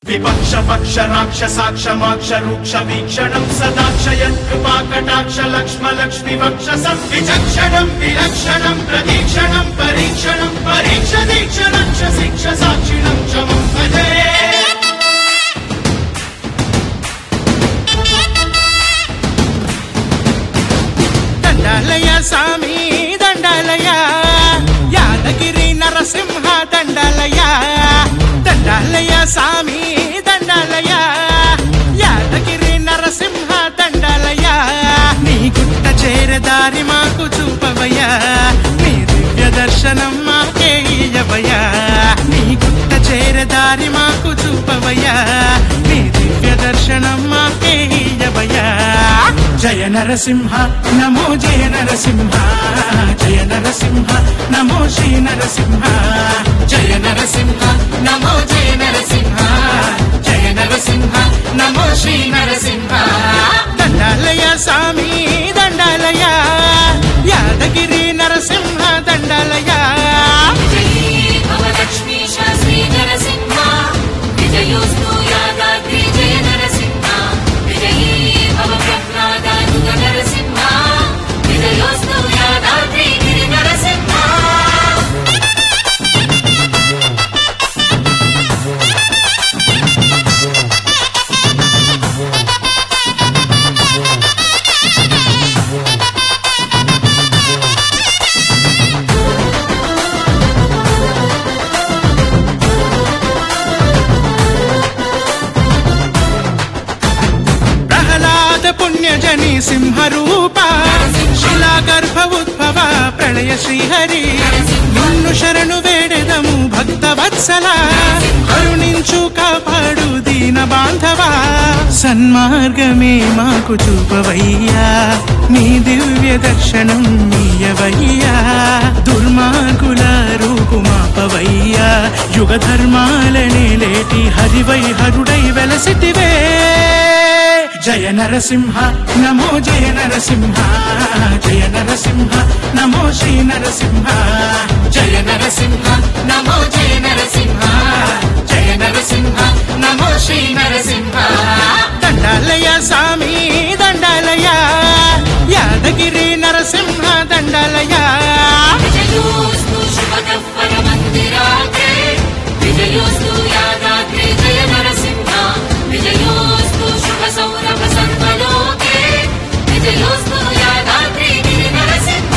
విపక్ష పక్ష రాక్షసాక్ష మాక్ష రూక్ష వీక్షణం సదాక్షయన్ కృపా కటాక్ష లక్ష్మ లక్ష్మి వక్ష విచక్షణం విలక్షణం ప్రతీక్షణం పరీక్షణం పరీక్ష దీక్ష రక్ష శిక్ష సాక్షిణం క్షమం భజే దండాలయ స్వామి దండాలయ యాదగిరి నరసింహ దండాలయ దండాలయ స్వామి దండాలయ యాదగిరి నరసింహ దండాలయ నీ గుట్ట చేరదారి మాకు చూపవయ్యా నీ దివ్య దర్శనం మాకే ఇయ్యవయ్యా నీ గుట్ట చేరదారి మాకు చూపవయ్యా నీ దివ్య దర్శనం మాకే ఇయ్యవయ్యా జయ నరసింహ నమో జయ నరసింహ జయ నరసింహ నమో శ్రీ నరసింహ జయ నరసింహ నమో జయ నరసింహ జయ నరసింహ నమో శ్రీ నరసింహ దండాలయ స్వామి దండాలయ యాదగిరి నరసింహ దండాలయ విజయీ భవ లక్ష్మీశ శ్రీ నరసింహ విజయోస్తు యాదాద్రి జయ నరసింహ విజయీ భవ ప్రహ్లాదానుగ నరసింహ విజయోస్తు యాదాద్రి గిరి నరసింహ ప్రహ్లాద పుణ్యజని సింహరూప శిలాగర్భ ఉద్భవ ప్రళయ శ్రీహరి నిన్ను శరణు వేడెదము భక్త వత్సల కరుణించు కాపాడు దీన బాంధవ సన్మార్గమే మాకు చూపవయ్యా నీ దివ్య దర్శనం నీయవయ్యా దుర్మార్గుల రూపు మాపవయ్యా యుగ ధర్మాలనే లేటి హరివై హరుడై వెలసిటివే జయ నరసింహ నమో జయ నరసింహ జయ నరసింహ నమో శ్రీ నరసింహ జయ నరసింహ నమో జయ నరసింహ జయ నరసింహ నమో శ్రీ నరసింహ దండాలయ స్వామి దండాలయ యాదగిరి నరసింహ దండాలయ విజయోస్తు శుభగహ్వర మందిరాగ్రే విజయోస్తు యాదాద్రి జయ నరసింహ విజయోస్తు శుభ సౌరభ సర్వలోకే విజయోస్తు యాదాద్రి గిరి నరసింహ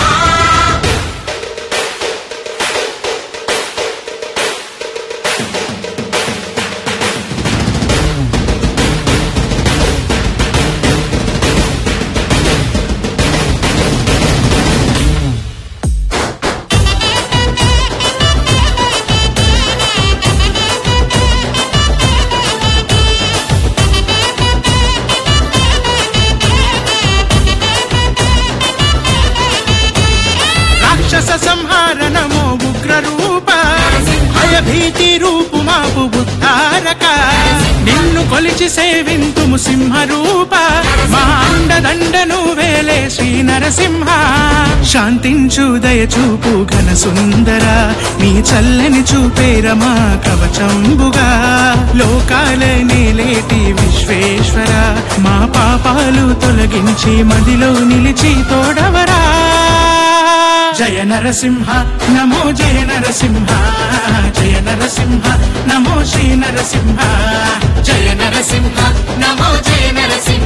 రాక్షస సంహార నమో ఉగ్ర రూప భయభీతి రూపు మాపు బుద్ధారక నిన్ను కొలిచి సేవింతుము సింహ రూప మా అండదండను వేలే శ్రీ నరసింహ శాంతించు దయచూపు ఘన సుందర నీ చల్లని చూపేరమా కవచంబుగా లోకాల నేలేటి విశ్వేశ్వర మా పాపాలు తొలగించి మదిలో నిలిచి తోడవరా జయ నరసింహ నమో జయ నరసింహ జయ నరసింహ నమో శ్రీ నరసింహ జయ నరసింహ నమో జయ నరసింహ